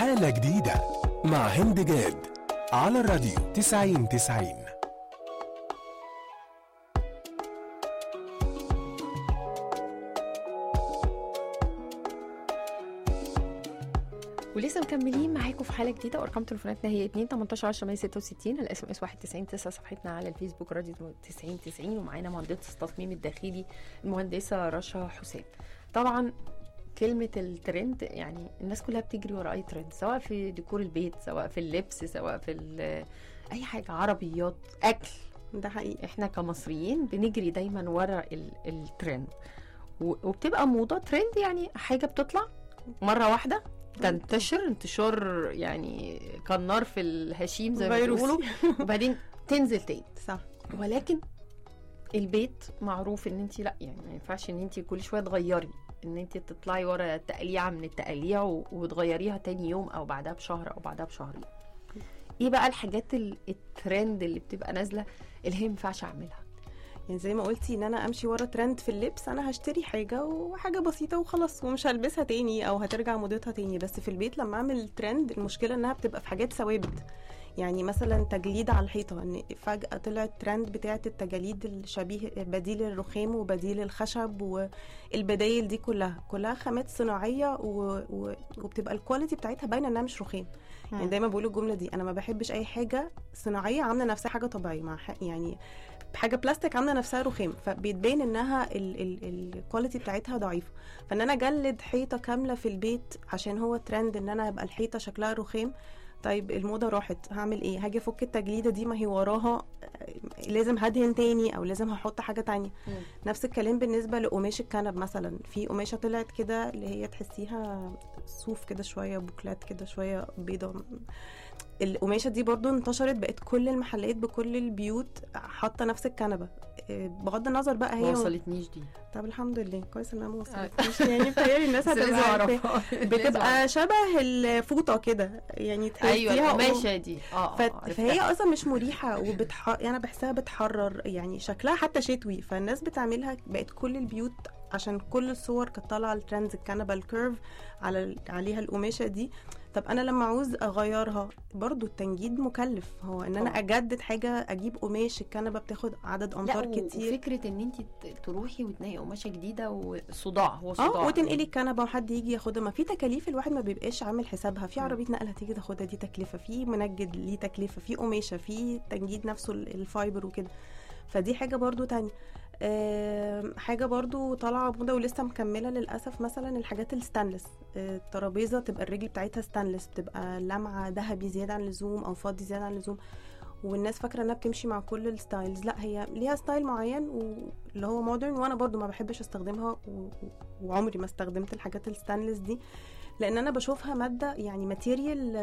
حالة جديدة مع هند جاد على الراديو 90 90 ولسه مكملين معاكم في حاله جديده وارقام تليفوناتنا هي 2 18 10 166 الاس ام اس 91 9 صفحتنا على الفيسبوك راديو 90 90 ومعانا مهندسه التصميم الداخلي المهندسه رشا حسام طبعا كلمة الترند يعني الناس كلها بتجري ورا أي ترند سواء في ديكور البيت سواء في اللبس سواء في ال- أي حاجة عربيات أكل ده حقيقي احنا كمصريين بنجري دايما ورا ال- الترند و- وبتبقى موضة ترند يعني حاجة بتطلع مرة واحدة تنتشر انتشار يعني كالنار في الهشيم زي ما فيروسي. بيقولوا وبعدين تنزل تاني صح ولكن البيت معروف ان انت لا يعني ما ينفعش ان انت كل شويه تغيري ان انت تطلعي ورا تقليعه من التقاليع و- وتغيريها تاني يوم او بعدها بشهر او بعدها بشهرين ايه بقى الحاجات ال- الترند اللي بتبقى نازله اللي هي ما ينفعش اعملها يعني زي ما قلتي ان انا امشي ورا ترند في اللبس انا هشتري حاجه وحاجه بسيطه وخلاص ومش هلبسها تاني او هترجع موضتها تاني بس في البيت لما اعمل ترند المشكله انها بتبقى في حاجات ثوابت يعني مثلا تجليد على الحيطه ان فجاه طلع الترند بتاعه التجاليد الشبيه بديل الرخام وبديل الخشب والبدايل دي كلها كلها خامات صناعيه و... و... وبتبقى الكواليتي بتاعتها باينه انها مش رخام يعني دايما بقول الجمله دي انا ما بحبش اي حاجه صناعيه عامله نفسها حاجه طبيعيه مع ح... يعني حاجه بلاستيك عامله نفسها رخام فبيتبين انها الكواليتي بتاعتها ضعيفه فان انا اجلد حيطه كامله في البيت عشان هو ترند ان انا ابقى الحيطه شكلها رخام طيب الموضه راحت هعمل ايه هاجي افك التجليده دي ما هي وراها آه، لازم هدهن تاني او لازم هحط حاجه تانية مم. نفس الكلام بالنسبه لقماش الكنب مثلا في قماشه طلعت كده اللي هي تحسيها صوف كده شويه بوكلات كده شويه بيضه القماشه دي برضو انتشرت بقت كل المحلات بكل البيوت حاطه نفس الكنبه إيه، بغض النظر بقى ما هي وصلتنيش دي طب الحمد لله كويس انها ما آه. وصلتش يعني بتهيألي الناس بس لازم هتبقى عارفة. اعرفها لازم بتبقى شبه الفوطه كده يعني تحسيها ايوه و- القماشه دي اه ف... آه، فهي عرفتها. اصلا مش مريحه وبتح... يعني انا بحسها بتحرر يعني شكلها حتى شتوي فالناس بتعملها بقت كل البيوت عشان كل الصور كانت طالعه الترندز الكنبه الكيرف على ال- عليها القماشه دي طب انا لما عاوز اغيرها برضو التنجيد مكلف هو ان انا طبعا. اجدد حاجه اجيب قماش الكنبه بتاخد عدد لا امتار و- كتير وفكره ان انت ت- تروحي وتنقي قماشه جديده وصداع هو صداع اه وتنقلي الكنبه وحد يجي ياخدها ما في تكاليف الواحد ما بيبقاش عامل حسابها في مم. عربيه نقل هتيجي تاخدها دي تكلفه في منجد ليه تكلفه في قماشه في تنجيد نفسه ال- الفايبر وكده فدي حاجه برضو تانية آم، حاجه برضو طالعه موضه ولسه مكمله للاسف مثلا الحاجات الستانلس آه، الترابيزه تبقى الرجل بتاعتها ستانلس بتبقى لمعه ذهبي زياده عن اللزوم او فاضي زياده عن اللزوم والناس فاكره انها بتمشي مع كل الستايلز لا هي ليها ستايل معين واللي هو مودرن وانا برضو ما بحبش استخدمها و... وعمري ما استخدمت الحاجات الستانلس دي لان انا بشوفها ماده يعني ماتيريال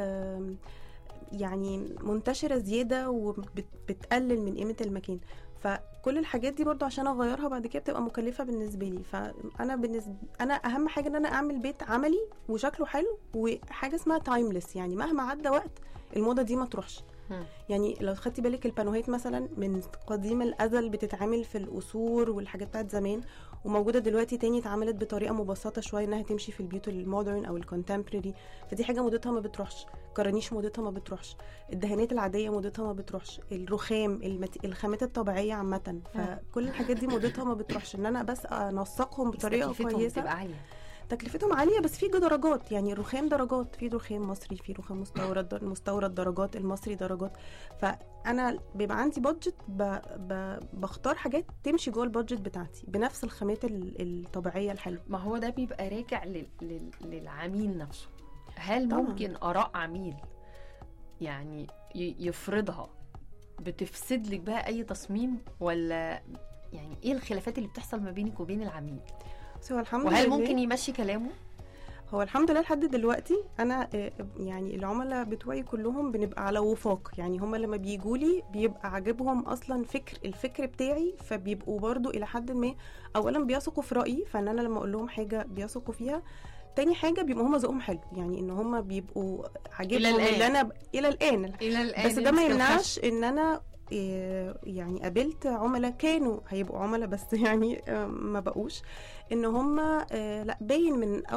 يعني منتشره زياده وبتقلل من قيمه المكان فكل الحاجات دي برضو عشان اغيرها بعد كده بتبقى مكلفه بالنسبه لي فانا بالنسبه انا اهم حاجه ان انا اعمل بيت عملي وشكله حلو وحاجه اسمها تايمليس يعني مهما عدى وقت الموضه دي ما تروحش مم. يعني لو خدتي بالك البانوهات مثلا من قديم الازل بتتعمل في القصور والحاجات بتاعت زمان وموجوده دلوقتي تاني اتعملت بطريقه مبسطه شويه انها تمشي في البيوت المودرن او الكونتمبرري فدي حاجه مودتها ما بتروحش كرانيش مودتها ما بتروحش الدهانات العاديه مودتها ما بتروحش الرخام المت... الخامات الطبيعيه عامه فكل الحاجات دي مودتها ما بتروحش ان انا بس انسقهم بس بطريقه تكلفتهم كويسه بتبقى عاليه تكلفتهم عاليه بس في درجات يعني الرخام درجات في رخام مصري في رخام مستورد المستورد درجات المصري درجات فانا بيبقى عندي بادجت ب... ب... بختار حاجات تمشي جوه البادجت بتاعتي بنفس الخامات ال- الطبيعيه الحلوه ما هو ده بيبقى راجع لل... لل... للعميل نفسه هل طبعاً. ممكن اراء عميل يعني ي... يفرضها بتفسد لك بقى اي تصميم ولا يعني ايه الخلافات اللي بتحصل ما بينك وبين العميل بس هو الحمد وهل لله ممكن يمشي كلامه هو الحمد لله لحد دلوقتي انا آه، يعني العملاء بتوعي كلهم بنبقى على وفاق يعني هم لما بيجوا لي بيبقى عاجبهم اصلا فكر الفكر بتاعي فبيبقوا برضو الى حد ما اولا بيثقوا في رايي فان انا لما اقول لهم حاجه بيثقوا فيها تاني حاجه بيبقوا هم ذوقهم حلو يعني ان هم بيبقوا عاجبهم الآن. اللي انا ب... الى الان الى الان بس ده ما يمنعش ان انا إيه، يعني قابلت عملاء كانوا هيبقوا عملاء بس يعني آه، ما بقوش ان هم آه، لا باين من